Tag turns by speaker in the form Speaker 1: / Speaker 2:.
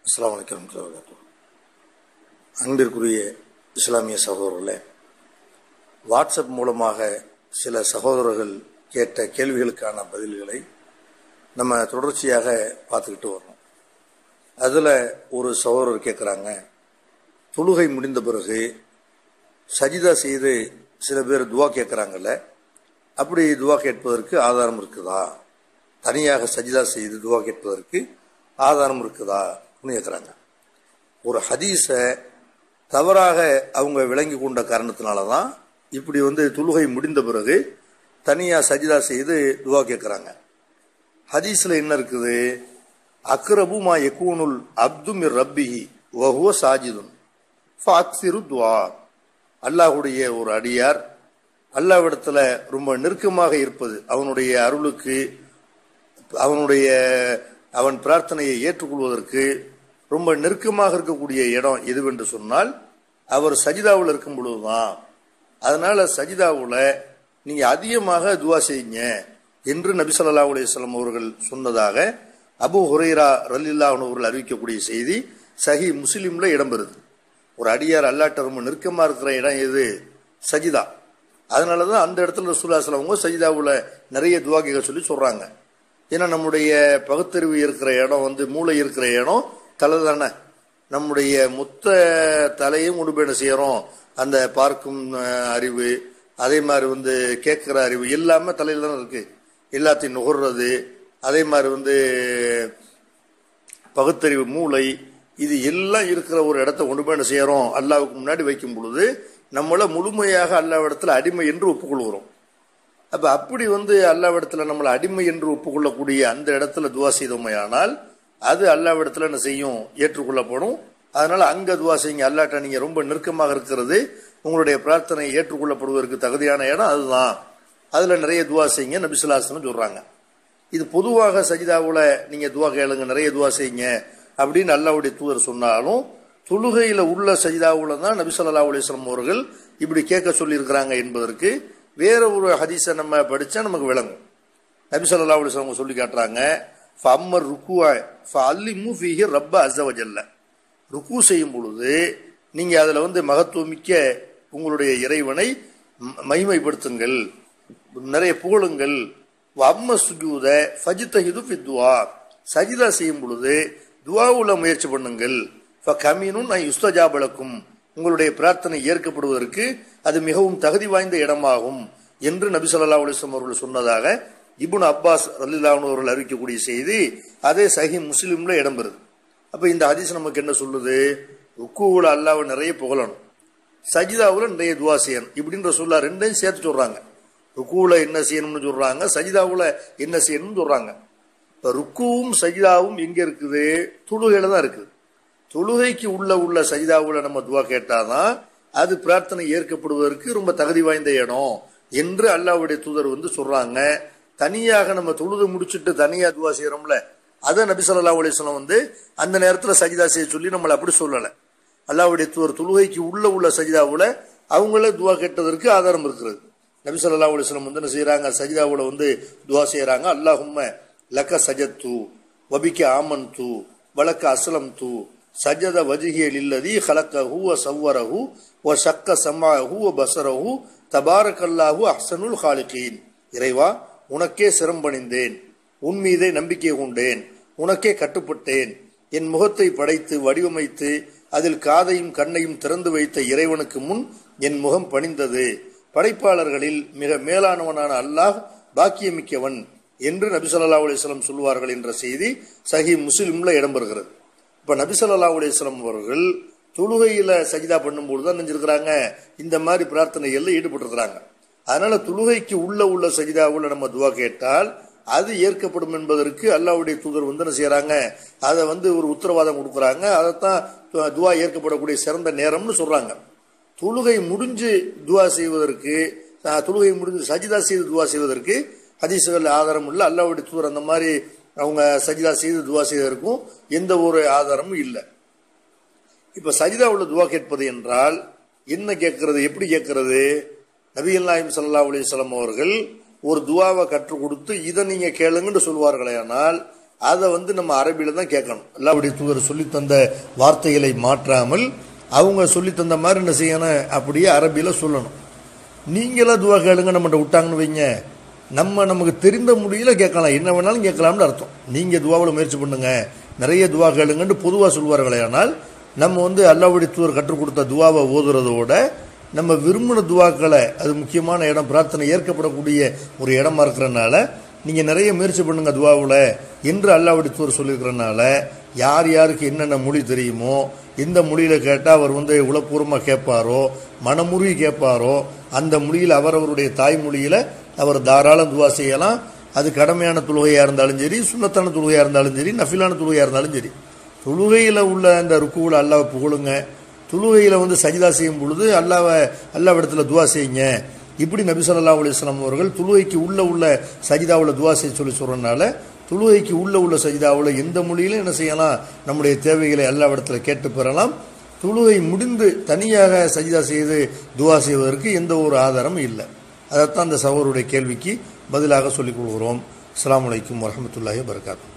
Speaker 1: அஸ்லாம் வலைக்கம் அன்பிற்குரிய இஸ்லாமிய சகோதரர்களே வாட்ஸ்அப் மூலமாக சில சகோதரர்கள் கேட்ட கேள்விகளுக்கான பதில்களை நம்ம தொடர்ச்சியாக பார்த்துக்கிட்டு வரோம் அதில் ஒரு சகோதரர் கேட்குறாங்க தொழுகை முடிந்த பிறகு சஜிதா செய்து சில பேர் துவா கேட்குறாங்கல்ல அப்படி துவா கேட்பதற்கு ஆதாரம் இருக்குதா தனியாக சஜிதா செய்து துவா கேட்பதற்கு ஆதாரம் இருக்குதா கேட்குறாங்க ஒரு ஹதீஸை தவறாக அவங்க விளங்கி கொண்ட காரணத்தினால தான் இப்படி வந்து தொழுகை முடிந்த பிறகு தனியாக சஜிதா செய்து துவா கேட்குறாங்க ஹதீஸில் என்ன இருக்குது அக்ரபு மா எக்கூனுல் அப்தும் ரப்பிஹி வஹுவ சாஜிதுன் ஃபாக்சிரு துவா அல்லாஹுடைய ஒரு அடியார் அல்லாவிடத்தில் ரொம்ப நெருக்கமாக இருப்பது அவனுடைய அருளுக்கு அவனுடைய அவன் பிரார்த்தனையை ஏற்றுக்கொள்வதற்கு ரொம்ப நெருக்கமாக இருக்கக்கூடிய இடம் எதுவென்று சொன்னால் அவர் சஜிதாவில் இருக்கும் பொழுதுதான் அதனால சஜிதாவில் நீங்க அதிகமாக துவா செய்யுங்க என்று நபி சொல்லா அலுவலம் அவர்கள் சொன்னதாக அபு ஹுரைரா ரலில்லா அவர்கள் அறிவிக்கக்கூடிய செய்தி சஹி முஸ்லீம்ல இடம்பெறுது ஒரு அடியார் அல்லாட்ட ரொம்ப நெருக்கமா இருக்கிற இடம் எது சஜிதா அதனாலதான் அந்த இடத்துல ரசூல்லா அவங்க சஜிதாவுல நிறைய துவாக்கிகள் சொல்லி சொல்றாங்க ஏன்னா நம்முடைய பகுத்தறிவு இருக்கிற இடம் வந்து மூளை இருக்கிற இடம் தலை தானே நம்முடைய மொத்த தலையும் கொண்டு போய் என்ன செய்யறோம் அந்த பார்க்கும் அறிவு அதே மாதிரி வந்து கேட்கிற அறிவு எல்லாமே தலையில தானே இருக்கு எல்லாத்தையும் நுகர்றது அதே மாதிரி வந்து பகுத்தறிவு மூளை இது எல்லாம் இருக்கிற ஒரு இடத்த கொண்டு போய் என்ன செய்யறோம் அல்லாவுக்கு முன்னாடி வைக்கும் பொழுது நம்மள முழுமையாக அல்லாவிடத்துல அடிமை என்று ஒப்புக்கொள்கிறோம் அப்ப அப்படி வந்து அல்லாவிடத்துல நம்மளை அடிமை என்று ஒப்புக்கொள்ளக்கூடிய அந்த இடத்துல துவா செய்தோமையானால் அது அல்லாவிடத்துல என்ன செய்யும் ஏற்றுக்கொள்ளப்படும் அதனால அங்க துவா செய்யுங்க அல்லாட்ட நீங்க ரொம்ப நெருக்கமாக இருக்கிறது உங்களுடைய பிரார்த்தனை ஏற்றுக்கொள்ளப்படுவதற்கு தகுதியான இடம் அதுதான் அதுல நிறைய துவா செய்யுங்க நபிசுல்லாசனம் சொல்றாங்க இது பொதுவாக சஜிதாவுல நீங்க துவா கேளுங்க நிறைய துவா செய்யுங்க அப்படின்னு அல்லாவுடைய தூதர் சொன்னாலும் தொழுகையில உள்ள சஜிதாவுல தான் நபிசல்லா அலிஸ்லாம் அவர்கள் இப்படி கேட்க சொல்லி இருக்கிறாங்க என்பதற்கு வேற ஒரு ஹதீஸை நம்ம படிச்சா நமக்கு விளங்கும் நபி சொல்லா அலிஸ்லாம் சொல்லி காட்டுறாங்க ஃபம்மர் ருக்குவா ஃபல்லிமு ஃபீஹி ரப்ப அசவஜல்ல ருக்கு செய்யும் பொழுது நீங்க அதுல வந்து மகத்துவமிக்க உங்களுடைய இறைவனை மகிமைப்படுத்துங்கள் நிறைய புகழுங்கள் அம்ம சுஜூத ஃபஜித்தஹிது ஃபித்வா சஜிதா செய்யும் பொழுது துவாவுல முயற்சி பண்ணுங்கள் கமீனும் நான் யுஸ்தஜாபலக்கும் உங்களுடைய பிரார்த்தனை ஏற்கப்படுவதற்கு அது மிகவும் தகுதி வாய்ந்த இடமாகும் என்று நபி சொல்லா அலிஸ்லாம் அவர்கள் சொன்னதாக இபுன் அப்பாஸ் ரலிலான் அவர்கள் அறிவிக்கக்கூடிய செய்தி அதே சஹி முஸ்லீம்ல இடம்பெறுது அப்ப இந்த ஹதீஸ் நமக்கு என்ன சொல்லுது ருக்குவுல அல்லாவை நிறைய புகழணும் சஜிதாவுல நிறைய துவா செய்யணும் இப்படின்ற சொல்லா ரெண்டையும் சேர்த்து சொல்றாங்க ருக்குவுல என்ன செய்யணும்னு சொல்றாங்க சஜிதாவுல என்ன செய்யணும்னு சொல்றாங்க இப்ப ருக்குவும் சஜிதாவும் எங்க இருக்குது தொழுகையில தான் இருக்குது தொழுகைக்கு உள்ள உள்ள சஜிதாவுல நம்ம துவா கேட்டாதான் அது பிரார்த்தனை ஏற்கப்படுவதற்கு ரொம்ப தகுதி வாய்ந்த இடம் என்று அல்லாவுடைய தூதர் வந்து சொல்றாங்க தனியாக நம்ம தொழுது முடிச்சுட்டு தனியா துவா செய்யறோம்ல அதை நபி சொல்லா அலிஸ்லாம் வந்து அந்த நேரத்துல சஜிதா செய்ய சொல்லி நம்மளை அப்படி சொல்லலை அல்லாவுடைய தூதர் தொழுகைக்கு உள்ள உள்ள சஜிதாவுல அவங்களே துவா கேட்டதற்கு ஆதாரம் இருக்கிறது நபி சொல்லா அலிஸ்லாம் வந்து என்ன செய்யறாங்க சஜிதாவுல வந்து துவா செய்யறாங்க அல்லாஹும்ம லக்க சஜத்து வபிக்க ஆமன் தூ வழக்க அஸ்லம் தூ சஜத வஜிகியல் இல்லதி ஹலக்க ஹூவ சவ்வரஹு ஒ சக்க சம்மாஹு ஒ பசரஹு தபாரக்கல்லாஹு அஹ்சனுல் ஹாலிகீன் இறைவா உனக்கே சிரம்பணிந்தேன் உன் மீதே நம்பிக்கை கொண்டேன் உனக்கே கட்டுப்பட்டேன் என் முகத்தை படைத்து வடிவமைத்து அதில் காதையும் கண்ணையும் திறந்து வைத்த இறைவனுக்கு முன் என் முகம் பணிந்தது படைப்பாளர்களில் மிக மேலானவனான அல்லாஹ் பாக்கியமிக்கவன் என்று நபிசல்லா அலிஸ்லாம் சொல்வார்கள் என்ற செய்தி சஹி முஸ்லிம்ல இடம்பெறுகிறது இப்ப நபிசல்லா அலிஸ்லாம் அவர்கள் தொழுகையில சஜிதா பண்ணும்போது தான் நினைஞ்சிருக்கிறாங்க இந்த மாதிரி பிரார்த்தனைகள்ல ஈடுபட்டிருக்கிறாங்க அதனால தொழுகைக்கு உள்ள உள்ள சஜிதாவுல நம்ம துவா கேட்டால் அது ஏற்கப்படும் என்பதற்கு அல்லாவுடைய தூதர் வந்து என்ன செய்யறாங்க அதை வந்து ஒரு உத்தரவாதம் கொடுக்குறாங்க அதைத்தான் துவா ஏற்கப்படக்கூடிய சிறந்த நேரம்னு சொல்றாங்க தொழுகை முடிஞ்சு துவா செய்வதற்கு தொழுகை முடிஞ்சு சஜிதா செய்து துவா செய்வதற்கு ஹதீசுகள் ஆதாரம் இல்லை அல்லாவுடைய தூதர் அந்த மாதிரி அவங்க சஜிதா செய்து துவா செய்வதற்கும் எந்த ஒரு ஆதாரமும் இல்லை இப்ப சஜிதா உள்ள துவா கேட்பது என்றால் என்ன கேட்கறது எப்படி கேட்கறது நபிகள் நாயம் சல்லா அலிஸ்லாம் அவர்கள் ஒரு துவாவை கற்றுக் கொடுத்து இதை நீங்க கேளுங்கன்னு சொல்வார்களே ஆனால் அதை வந்து நம்ம அரபியில தான் கேட்கணும் அல்லாவுடைய தூதர் சொல்லி தந்த வார்த்தைகளை மாற்றாமல் அவங்க சொல்லி தந்த மாதிரி என்ன செய்யணும் அப்படியே அரபியில சொல்லணும் நீங்களா துவா கேளுங்க நம்மகிட்ட விட்டாங்கன்னு வைங்க நம்ம நமக்கு தெரிந்த மொழியில கேட்கலாம் என்ன வேணாலும் கேட்கலாம்னு அர்த்தம் நீங்க துவாவில் முயற்சி பண்ணுங்க நிறைய துவா கேளுங்கன்னு பொதுவாக சொல்வார்களே ஆனால் நம்ம வந்து அல்லாவுடைய தூதர் கற்றுக் கொடுத்த துவாவை ஓதுறதோட நம்ம விரும்பின துவாக்களை அது முக்கியமான இடம் பிரார்த்தனை ஏற்கப்படக்கூடிய ஒரு இடமா இருக்கிறனால நீங்க நிறைய முயற்சி பண்ணுங்க துவாவில் என்று அல்லாவுடைய தூதர் சொல்லியிருக்கிறனால யார் யாருக்கு என்னென்ன மொழி தெரியுமோ எந்த மொழியில கேட்டால் அவர் வந்து உளப்பூர்வமாக கேட்பாரோ மனமுருகி கேட்பாரோ அந்த மொழியில் அவரவருடைய தாய்மொழியில அவர் தாராளம் துவா செய்யலாம் அது கடமையான தொழுகையாக இருந்தாலும் சரி சுண்ணத்தான தொழுகையாக இருந்தாலும் சரி நஃபிலான தொழுகையாக இருந்தாலும் சரி தொழுகையில் உள்ள அந்த ருக்குவில் அல்லாவை புகழுங்க தொழுகையில் வந்து சஜிதா செய்யும் பொழுது அல்லாவை அல்லாவிடத்துல துவா செய்யுங்க இப்படி நபி ஸல்லல்லாஹு அலைஹி வஸல்லம் அவர்கள் தொழுகைக்கு உள்ள உள்ள சஜிதாவில் துவா செய்ய சொல்லி சொல்றதுனால தொழுகைக்கு உள்ள உள்ள சஜிதாவில் எந்த மொழியிலும் என்ன செய்யலாம் நம்முடைய தேவைகளை அல்லாவிடத்துல கேட்டு பெறலாம் தொழுகை முடிந்து தனியாக சஜிதா செய்து துவா செய்வதற்கு எந்த ஒரு ஆதாரமும் இல்லை அதைத்தான் அந்த சகோதரருடைய கேள்விக்கு பதிலாக சொல்லிக் கொள்கிறோம் அஸ்ஸலாமு அலைக்கும் வரஹ்மத்துல்லாஹி வபரகாத்துஹு